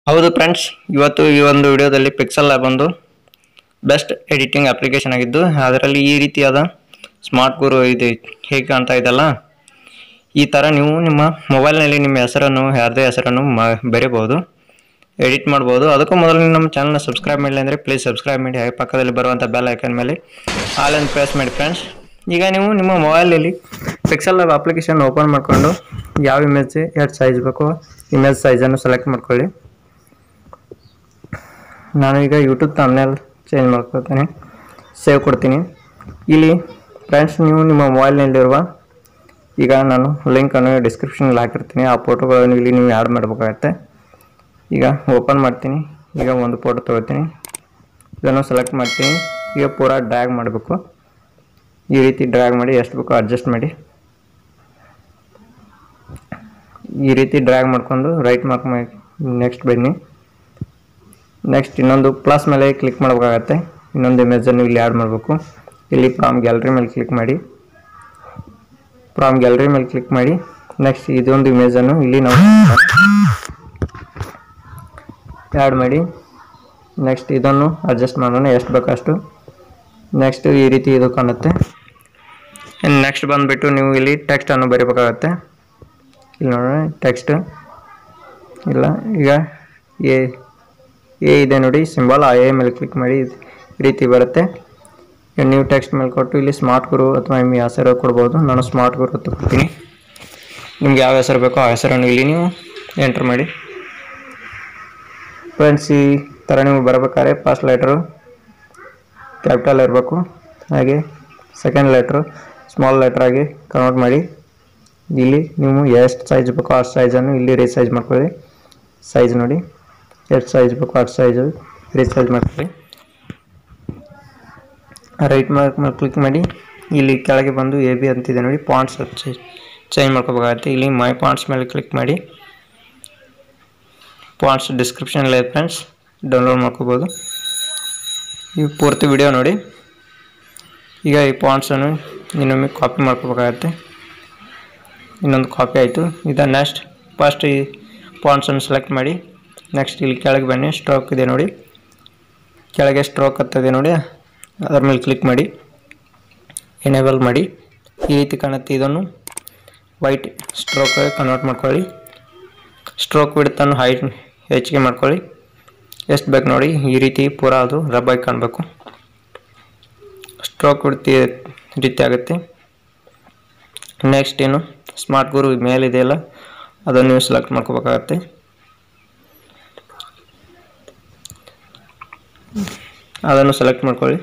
ಹೌದು ಫ್ರೆಂಡ್ಸ್ ಇವತ್ತು ಈ ಒಂದು ವಿಡಿಯೋದಲ್ಲಿ ಪಿಕ್ಸೆಲ್ ಲ್ಯಾಬ್ ಒಂದು ಬೆಸ್ಟ್ ಎಡಿಟಿಂಗ್ ಅಪ್ಲಿಕೇಶನ್ ಆಗಿದ್ದು ಅದರಲ್ಲಿ ಈ ರೀತಿಯಾದ ಸ್ಮಾರ್ಟ್ ಗುರು ಇದೆ ಹೇಗೆ ಕಾಣ್ತಾ ಇದೆಲ್ಲ ಈ ಥರ ನೀವು ನಿಮ್ಮ ಮೊಬೈಲ್ನಲ್ಲಿ ನಿಮ್ಮ ಹೆಸರನ್ನು ಯಾರದೇ ಹೆಸರನ್ನು ಮ ಬರೀಬಹುದು ಎಡಿಟ್ ಮಾಡ್ಬೋದು ಅದಕ್ಕೂ ಮೊದಲು ನೀವು ನಮ್ಮ ಚಾನಲ್ನ ಸಬ್ಸ್ಕ್ರೈಬ್ ಮಾಡಿಲ್ಲ ಅಂದರೆ ಪ್ಲೀಸ್ ಸಬ್ಸ್ಕ್ರೈಬ್ ಮಾಡಿ ಹಾಗೆ ಪಕ್ಕದಲ್ಲಿ ಬರುವಂಥ ಬೆಲ್ ಐಕನ್ ಮೇಲೆ ಆಲ್ ಅಂತ ಪ್ರೆಸ್ ಮಾಡಿ ಫ್ರೆಂಡ್ಸ್ ಈಗ ನೀವು ನಿಮ್ಮ ಮೊಬೈಲಲ್ಲಿ ಪಿಕ್ಸೆಲ್ ಲ್ಯಾಬ್ ಅಪ್ಲಿಕೇಶನ್ ಓಪನ್ ಮಾಡಿಕೊಂಡು ಯಾವ ಇಮೇಜ್ ಎಷ್ಟು ಸೈಜ್ ಬೇಕೋ ಇಮೇಜ್ ಸೈಜನ್ನು ಸೆಲೆಕ್ಟ್ ಮಾಡ್ಕೊಳ್ಳಿ ನಾನು ಈಗ ಯೂಟ್ಯೂಬ್ ತಮ್ಮನೇಲ್ ಚೇಂಜ್ ಮಾಡ್ಕೊಳ್ತೀನಿ ಸೇವ್ ಕೊಡ್ತೀನಿ ಇಲ್ಲಿ ಫ್ರೆಂಡ್ಸ್ ನೀವು ನಿಮ್ಮ ಮೊಬೈಲ್ನಲ್ಲಿರುವ ಈಗ ನಾನು ಲಿಂಕನ್ನು ಡಿಸ್ಕ್ರಿಪ್ಷನಲ್ಲಿ ಹಾಕಿರ್ತೀನಿ ಆ ಫೋಟೋಗಳನ್ನು ಇಲ್ಲಿ ನೀವು ಆ್ಯಡ್ ಮಾಡಬೇಕಾಗತ್ತೆ ಈಗ ಓಪನ್ ಮಾಡ್ತೀನಿ ಈಗ ಒಂದು ಫೋಟೋ ತೊಗೋತೀನಿ ಇದನ್ನು ಸೆಲೆಕ್ಟ್ ಮಾಡ್ತೀನಿ ಈಗ ಪೂರಾ ಡ್ರ್ಯಾಗ್ ಮಾಡಬೇಕು ಈ ರೀತಿ ಡ್ರ್ಯಾಗ್ ಮಾಡಿ ಎಷ್ಟು ಬೇಕೋ ಅಡ್ಜಸ್ಟ್ ಮಾಡಿ ಈ ರೀತಿ ಡ್ರ್ಯಾಗ್ ಮಾಡ್ಕೊಂಡು ರೈಟ್ ಮಾರ್ಕ್ ಮಾಡಿ ನೆಕ್ಸ್ಟ್ ಬನ್ನಿ ನೆಕ್ಸ್ಟ್ ಇನ್ನೊಂದು ಪ್ಲಸ್ ಮೇಲೆ ಕ್ಲಿಕ್ ಮಾಡಬೇಕಾಗತ್ತೆ ಇನ್ನೊಂದು ಇಮೇಜನ್ನು ಇಲ್ಲಿ ಆ್ಯಡ್ ಮಾಡಬೇಕು ಇಲ್ಲಿ ಫ್ರಾಮ್ ಗ್ಯಾಲರಿ ಮೇಲೆ ಕ್ಲಿಕ್ ಮಾಡಿ ಫ್ರಾಮ್ ಗ್ಯಾಲರಿ ಮೇಲೆ ಕ್ಲಿಕ್ ಮಾಡಿ ನೆಕ್ಸ್ಟ್ ಇದೊಂದು ಇಮೇಜನ್ನು ಇಲ್ಲಿ ನಾವು ಆ್ಯಡ್ ಮಾಡಿ ನೆಕ್ಸ್ಟ್ ಇದನ್ನು ಅಡ್ಜಸ್ಟ್ ಮಾಡೋಣ ಎಷ್ಟು ಬೇಕೋ ಅಷ್ಟು ನೆಕ್ಸ್ಟ್ ಈ ರೀತಿ ಇದು ಕಾಣುತ್ತೆ ನೆಕ್ಸ್ಟ್ ಬಂದುಬಿಟ್ಟು ನೀವು ಇಲ್ಲಿ ಟೆಕ್ಸ್ಟನ್ನು ಬರೀಬೇಕಾಗತ್ತೆ ಇಲ್ಲಿ ನೋಡೋಣ ಟೆಕ್ಸ್ಟ್ ಇಲ್ಲ ಈಗ ಎ ಎ ಇದೆ ನೋಡಿ ಸಿಂಬಲ್ ಆ ಎ ಮೇಲೆ ಕ್ಲಿಕ್ ಮಾಡಿ ಈ ರೀತಿ ಬರುತ್ತೆ ಈಗ ನೀವು ಟೆಕ್ಸ್ಟ್ ಮೇಲೆ ಕೊಟ್ಟು ಇಲ್ಲಿ ಸ್ಮಾರ್ಟ್ ಗುರು ಅಥವಾ ನಿಮಗೆ ಹೆಸರು ಕೊಡ್ಬೋದು ನಾನು ಸ್ಮಾರ್ಟ್ ಗುರು ಅಂತ ಕೊಡ್ತೀನಿ ನಿಮ್ಗೆ ಯಾವ ಹೆಸರು ಬೇಕೋ ಆ ಹೆಸರನ್ನು ಇಲ್ಲಿ ನೀವು ಎಂಟ್ರ್ ಮಾಡಿ ಫ್ರೆಂಡ್ಸ್ ಈ ಥರ ನೀವು ಬರಬೇಕಾದ್ರೆ ಫಸ್ಟ್ ಲೆಟ್ರು ಕ್ಯಾಪಿಟಲ್ ಇರಬೇಕು ಹಾಗೆ ಸೆಕೆಂಡ್ ಲೆಟ್ರು ಸ್ಮಾಲ್ ಲೆಟ್ರ್ ಆಗಿ ಕನ್ವರ್ಟ್ ಮಾಡಿ ಇಲ್ಲಿ ನೀವು ಎಷ್ಟು ಸೈಜ್ ಬೇಕೋ ಅಷ್ಟು ಸೈಜನ್ನು ಇಲ್ಲಿ ರೀಸೈಜ್ ಮಾಡ್ಕೊಳ್ಳಿ ಸೈಜ್ ನೋಡಿ ಎಷ್ಟು ಸೈಜ್ ಬೇಕೋ ಅಷ್ಟು ಸೈಜು ರೀಸೈಜ್ ಮಾಡ್ಕೊಳ್ಳಿ ರೈಟ್ ಮಾರ್ಕ್ ಮೇಲೆ ಕ್ಲಿಕ್ ಮಾಡಿ ಇಲ್ಲಿ ಕೆಳಗೆ ಬಂದು ಎ ಬಿ ಅಂತಿದೆ ನೋಡಿ ಪಾಯಿಂಟ್ಸ್ ಚೇಂಜ್ ಮಾಡ್ಕೋಬೇಕಾಗತ್ತೆ ಇಲ್ಲಿ ಮೈ ಪಾಯಿಂಟ್ಸ್ ಮೇಲೆ ಕ್ಲಿಕ್ ಮಾಡಿ ಪಾಯಿಂಟ್ಸ್ ಡಿಸ್ಕ್ರಿಪ್ಷನಲ್ಲಿ ಫ್ರೆಂಡ್ಸ್ ಡೌನ್ಲೋಡ್ ಮಾಡ್ಕೋಬೋದು ಈ ಪೂರ್ತಿ ವಿಡಿಯೋ ನೋಡಿ ಈಗ ಈ ಪಾಯಿಂಟ್ಸನ್ನು ಇನ್ನೊಮ್ಮೆ ಕಾಪಿ ಮಾಡ್ಕೋಬೇಕಾಗತ್ತೆ ಇನ್ನೊಂದು ಕಾಪಿ ಆಯಿತು ಇದು ನೆಕ್ಸ್ಟ್ ಫಸ್ಟ್ ಈ ಪಾಯಿಂಟ್ಸನ್ನು ಸೆಲೆಕ್ಟ್ ಮಾಡಿ ನೆಕ್ಸ್ಟ್ ಇಲ್ಲಿ ಕೆಳಗೆ ಬನ್ನಿ ಸ್ಟ್ರೋಕ್ ಇದೆ ನೋಡಿ ಕೆಳಗೆ ಸ್ಟ್ರೋಕ್ ಹತ್ತದೆ ನೋಡಿ ಅದರ ಮೇಲೆ ಕ್ಲಿಕ್ ಮಾಡಿ ಎನೇಬಲ್ ಮಾಡಿ ಈ ರೀತಿ ಕಾಣುತ್ತೆ ಇದನ್ನು ವೈಟ್ ಸ್ಟ್ರೋಕ್ ಕನ್ವರ್ಟ್ ಮಾಡ್ಕೊಳ್ಳಿ ಸ್ಟ್ರೋಕ್ ಬಿಡ್ತನ್ನು ಹೈಟ್ ಹೆಚ್ಚಿಗೆ ಮಾಡ್ಕೊಳ್ಳಿ ಎಷ್ಟು ಬೇಕು ನೋಡಿ ಈ ರೀತಿ ಪೂರಾ ಅದು ರಬ್ಬಾಗಿ ಕಾಣಬೇಕು ಸ್ಟ್ರೋಕ್ ಬಿಡ್ತಿ ರೀತಿ ಆಗುತ್ತೆ ನೆಕ್ಸ್ಟ್ ಏನು ಸ್ಮಾರ್ಟ್ ಗುರು ಮೇಲಿದೆಯಲ್ಲ ಅದನ್ನು ನೀವು ಸೆಲೆಕ್ಟ್ ಮಾಡ್ಕೋಬೇಕಾಗತ್ತೆ ಅದನ್ನು ಸೆಲೆಕ್ಟ್ ಮಾಡ್ಕೊಳ್ಳಿ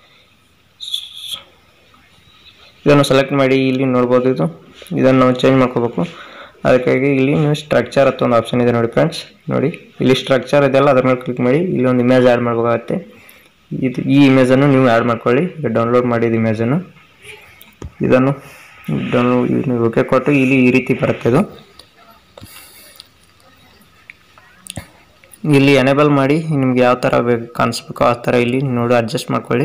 ಇದನ್ನು ಸೆಲೆಕ್ಟ್ ಮಾಡಿ ಇಲ್ಲಿ ನೋಡ್ಬೋದು ಇದು ಇದನ್ನು ನಾವು ಚೇಂಜ್ ಮಾಡ್ಕೋಬೇಕು ಅದಕ್ಕಾಗಿ ಇಲ್ಲಿ ನೀವು ಸ್ಟ್ರಕ್ಚರ್ ಅಂತ ಒಂದು ಆಪ್ಷನ್ ಇದೆ ನೋಡಿ ಫ್ರೆಂಡ್ಸ್ ನೋಡಿ ಇಲ್ಲಿ ಸ್ಟ್ರಕ್ಚರ್ ಇದೆಲ್ಲ ಅದ್ರ ಮೇಲೆ ಕ್ಲಿಕ್ ಮಾಡಿ ಇಲ್ಲಿ ಒಂದು ಇಮೇಜ್ ಆ್ಯಡ್ ಮಾಡಬೇಕಾಗತ್ತೆ ಇದು ಈ ಇಮೇಜನ್ನು ನೀವು ಆ್ಯಡ್ ಮಾಡ್ಕೊಳ್ಳಿ ಈಗ ಡೌನ್ಲೋಡ್ ಮಾಡಿದ ಇಮೇಜನ್ನು ಇದನ್ನು ಡೌನ್ಲೋಡ್ ಓಕೆ ಕೊಟ್ಟು ಇಲ್ಲಿ ಈ ರೀತಿ ಬರುತ್ತೆ ಇದು ಇಲ್ಲಿ ಎನೇಬಲ್ ಮಾಡಿ ನಿಮ್ಗೆ ಯಾವ ಥರ ಬೇಕು ಕಾಣಿಸ್ಬೇಕೋ ಆ ಥರ ಇಲ್ಲಿ ನೋಡಿ ಅಡ್ಜಸ್ಟ್ ಮಾಡ್ಕೊಳ್ಳಿ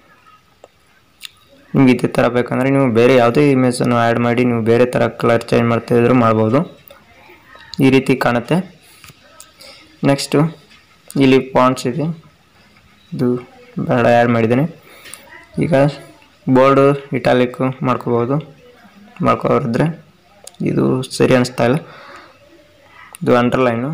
ನಿಮ್ಗೆ ಇದೇ ಥರ ಬೇಕಂದರೆ ನೀವು ಬೇರೆ ಯಾವುದೇ ಇಮೇಜನ್ನು ಆ್ಯಡ್ ಮಾಡಿ ನೀವು ಬೇರೆ ಥರ ಕಲರ್ ಚೇಂಜ್ ಮಾಡ್ತಾಯಿದ್ರು ಮಾಡ್ಬೋದು ಈ ರೀತಿ ಕಾಣುತ್ತೆ ನೆಕ್ಸ್ಟು ಇಲ್ಲಿ ಪಾಯಿಂಟ್ಸ್ ಇದೆ ಇದು ಬೇಡ ಆ್ಯಡ್ ಮಾಡಿದ್ದೀನಿ ಈಗ ಬೋರ್ಡು ಇಟಾಲಿಕ್ಕು ಮಾಡ್ಕೋಬೋದು ಮಾಡ್ಕೋರಿದ್ರೆ ಇದು ಸರಿ ಅನಿಸ್ತಾ ಇಲ್ಲ ಇದು ಅಂಡರ್ಲೈನು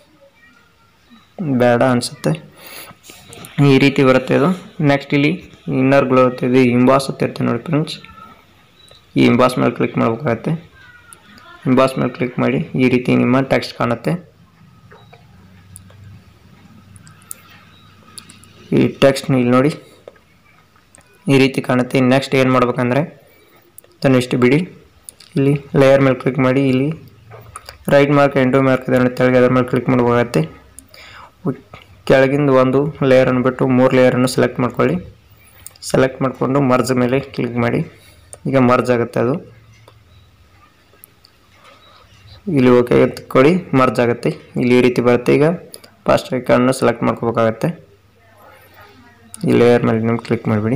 ಬೇಡ ಅನಿಸುತ್ತೆ ಈ ರೀತಿ ಬರುತ್ತೆ ಇದು ನೆಕ್ಸ್ಟ್ ಇಲ್ಲಿ ಇನ್ನರ್ ಗ್ಲೋ ಇದು ಇಂಬಾಸ್ ಅಂತ ಇರುತ್ತೆ ನೋಡಿ ಫ್ರೆಂಡ್ಸ್ ಈ ಇಂಬಾಸ್ ಮೇಲೆ ಕ್ಲಿಕ್ ಮಾಡಬೇಕಾಗತ್ತೆ ಇಂಬಾಸ್ ಮೇಲೆ ಕ್ಲಿಕ್ ಮಾಡಿ ಈ ರೀತಿ ನಿಮ್ಮ ಟೆಕ್ಸ್ಟ್ ಕಾಣುತ್ತೆ ಈ ಟೆಕ್ಸ್ಟ್ ಇಲ್ಲಿ ನೋಡಿ ಈ ರೀತಿ ಕಾಣುತ್ತೆ ನೆಕ್ಸ್ಟ್ ಏನು ಮಾಡ್ಬೇಕಂದ್ರೆ ಅದನ್ನು ಇಷ್ಟು ಬಿಡಿ ಇಲ್ಲಿ ಲೇಯರ್ ಮೇಲೆ ಕ್ಲಿಕ್ ಮಾಡಿ ಇಲ್ಲಿ ರೈಟ್ ಮಾರ್ಕ್ ಎಂಟು ಮಾರ್ಕ್ ಇದೆ ನೋಡಿ ತೆಳಗೆ ಅದ್ರ ಮೇಲೆ ಕ್ಲಿಕ್ ಮಾಡಬೇಕಾಗತ್ತೆ ಕೆಳಗಿಂದ ಒಂದು ಲೇಯರನ್ನು ಬಿಟ್ಟು ಮೂರು ಲೇಯರನ್ನು ಸೆಲೆಕ್ಟ್ ಮಾಡ್ಕೊಳ್ಳಿ ಸೆಲೆಕ್ಟ್ ಮಾಡಿಕೊಂಡು ಮರ್ಜ್ ಮೇಲೆ ಕ್ಲಿಕ್ ಮಾಡಿ ಈಗ ಮರ್ಜ್ ಆಗುತ್ತೆ ಅದು ಇಲ್ಲಿ ಓಕೆ ಕೊಡಿ ಮರ್ಜ್ ಆಗುತ್ತೆ ಇಲ್ಲಿ ಈ ರೀತಿ ಬರುತ್ತೆ ಈಗ ಫಸ್ಟ್ ಐಕನ್ನು ಸೆಲೆಕ್ಟ್ ಮಾಡ್ಕೋಬೇಕಾಗತ್ತೆ ಈ ಲೇಯರ್ ಮೇಲೆ ನಿಮ್ಗೆ ಕ್ಲಿಕ್ ಮಾಡಿಬಿಡಿ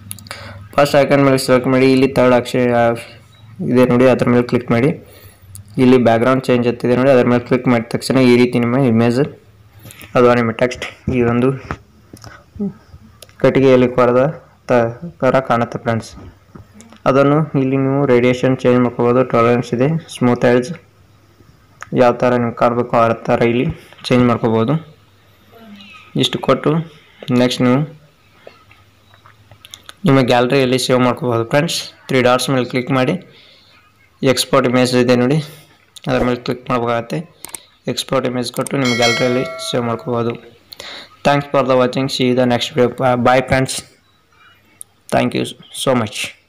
ಫಸ್ಟ್ ಐಕನ್ ಮೇಲೆ ಸೆಲೆಕ್ಟ್ ಮಾಡಿ ಇಲ್ಲಿ ತರ್ಡ್ ಅಕ್ಷರ ಇದೆ ನೋಡಿ ಅದ್ರ ಮೇಲೆ ಕ್ಲಿಕ್ ಮಾಡಿ ಇಲ್ಲಿ ಬ್ಯಾಕ್ಗ್ರೌಂಡ್ ಚೇಂಜ್ ಆಗ್ತಿದೆ ನೋಡಿ ಅದರ ಮೇಲೆ ಕ್ಲಿಕ್ ಮಾಡಿದ ತಕ್ಷಣ ಈ ರೀತಿ ನಿಮ್ಮ ಇಮೇಜ್ ಅಥವಾ ನಿಮ್ಮ ಟೆಕ್ಸ್ಟ್ ಈ ಒಂದು ಕಟ್ಟಿಗೆಯಲ್ಲಿ ಕೊರೆದ ತ- ಥರ ಕಾಣುತ್ತೆ ಫ್ರೆಂಡ್ಸ್ ಅದನ್ನು ಇಲ್ಲಿ ನೀವು ರೇಡಿಯೇಷನ್ ಚೇಂಜ್ ಮಾಡ್ಕೋಬೋದು ಟಾಲರೆನ್ಸ್ ಇದೆ ಸ್ಮೂತ್ ಎಡ್ಜ್ ಯಾವ ಥರ ನಿಮ್ಗೆ ಕಾಣಬೇಕು ಆ ಥರ ಇಲ್ಲಿ ಚೇಂಜ್ ಮಾಡ್ಕೋಬೋದು ಇಷ್ಟು ಕೊಟ್ಟು ನೆಕ್ಸ್ಟ್ ನೀವು ನಿಮ್ಮ ಗ್ಯಾಲರಿಯಲ್ಲಿ ಸೇವ್ ಮಾಡ್ಕೋಬೋದು ಫ್ರೆಂಡ್ಸ್ ತ್ರೀ ಡಾಟ್ಸ್ ಮೇಲೆ ಕ್ಲಿಕ್ ಮಾಡಿ ಎಕ್ಸ್ಪೋರ್ಟ್ ಇಮೇಜ್ ಇದೆ ನೋಡಿ ಅದರ ಮೇಲೆ ಕ್ಲಿಕ್ ಮಾಡಬೇಕಾಗತ್ತೆ ಎಕ್ಸ್ಪೋರ್ಟ್ ಇಮೇಜ್ ಕೊಟ್ಟು ನಿಮ್ಮ ಗ್ಯಾಲರಿಯಲ್ಲಿ ಸೇವ್ ಮಾಡ್ಕೋಬೋದು thanks for the watching see the next video bye friends thank you so much